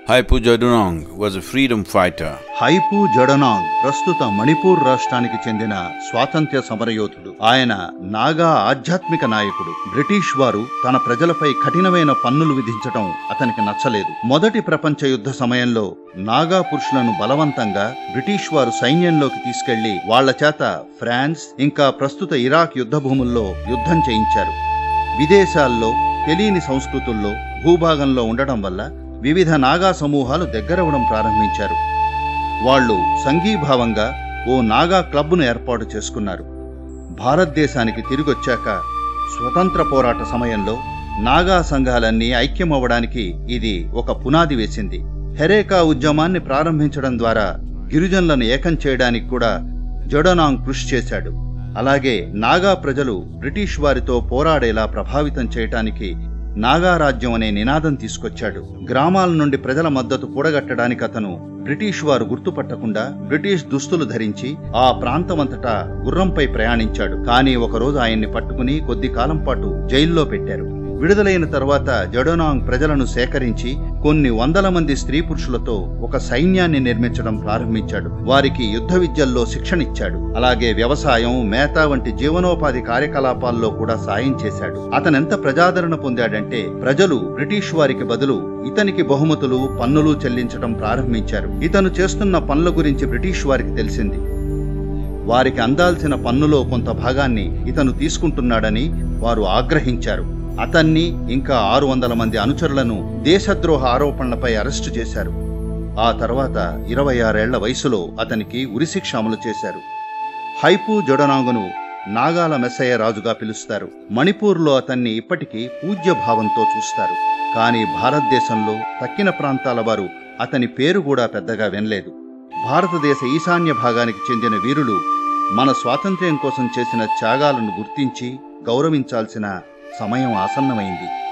Haipu Jadunong was a freedom fighter. Haipou Jadonang ప్రస్తుత మణిపూర్ రాష్ట్రానికి చెందిన స్వాతంత్ర్య సమరయోధుడు ఆయన నాగా ఆధ్యాత్మిక నాయకుడు బ్రిటిష్ వారు తన ప్రజలపై కఠినమైన పన్నులు విధించటం అతనికి నచ్చలేదు మొదటి ప్రపంచ యుద్ధ సమయంలో నాగా పురుషులను బలవంతంగా బ్రిటిష్ వారు సైన్యంలోకి తీసుకెళ్లి వాళ్ల చేత ఫ్రాన్స్ ఇంకా ప్రస్తుత ఇరాక్ యుద్ధ భూముల్లో యుద్ధం చేయించారు విదేశాల్లో తెలియని సంస్కృతుల్లో భూభాగంలో ఉండటం వల్ల వివిధ నాగా సమూహాలు దగ్గరవడం ప్రారంభించారు వాళ్ళు సంఘీభావంగా ఓ నాగా క్లబ్ను ఏర్పాటు చేసుకున్నారు భారతదేశానికి తిరిగొచ్చాక స్వతంత్ర పోరాట సమయంలో నాగా సంఘాలన్నీ ఐక్యమవ్వడానికి ఇది ఒక పునాది వేసింది హెరేకా ఉద్యమాన్ని ప్రారంభించడం ద్వారా గిరిజనులను ఏకం చేయడానికి కూడా జడనాంగ్ కృషి చేశాడు అలాగే నాగా ప్రజలు బ్రిటిష్ వారితో పోరాడేలా ప్రభావితం చేయటానికి నాగారాజ్యం అనే నినాదం తీసుకొచ్చాడు గ్రామాల నుండి ప్రజల మద్దతు కూడగట్టడానికి అతను బ్రిటిష్ వారు గుర్తుపట్టకుండా బ్రిటిష్ దుస్తులు ధరించి ఆ ప్రాంతమంతటా గుర్రంపై ప్రయాణించాడు కానీ ఒకరోజు ఆయన్ని పట్టుకుని కొద్ది కాలం పాటు జైల్లో పెట్టారు విడుదలైన తర్వాత జడోనాంగ్ ప్రజలను సేకరించి కొన్ని వందల మంది స్త్రీ పురుషులతో ఒక సైన్యాన్ని నిర్మించడం ప్రారంభించాడు వారికి యుద్ధ విద్యల్లో శిక్షణ ఇచ్చాడు అలాగే వ్యవసాయం మేత వంటి జీవనోపాధి కార్యకలాపాల్లో కూడా సాయం చేశాడు అతనెంత ప్రజాదరణ పొందాడంటే ప్రజలు బ్రిటిష్ వారికి బదులు ఇతనికి బహుమతులు పన్నులు చెల్లించడం ప్రారంభించారు ఇతను చేస్తున్న పనుల గురించి బ్రిటిష్ వారికి తెలిసింది వారికి అందాల్సిన పన్నులో కొంత భాగాన్ని ఇతను తీసుకుంటున్నాడని వారు ఆగ్రహించారు అతన్ని ఇంకా ఆరు వందల మంది అనుచరులను దేశద్రోహ ఆరోపణలపై అరెస్టు చేశారు ఆ తర్వాత ఇరవై ఆరేళ్ల వయసులో అతనికి ఉరిశిక్ష అమలు చేశారు హైపు జొడనాంగును నాగాల మెస్సయ్య రాజుగా పిలుస్తారు మణిపూర్లో అతన్ని ఇప్పటికీ పూజ్య భావంతో చూస్తారు కానీ భారతదేశంలో తక్కిన ప్రాంతాల వారు అతని పేరు కూడా పెద్దగా వినలేదు భారతదేశ ఈశాన్య భాగానికి చెందిన వీరులు మన స్వాతంత్ర్యం కోసం చేసిన త్యాగాలను గుర్తించి గౌరవించాల్సిన సమయం ఆసన్నమైంది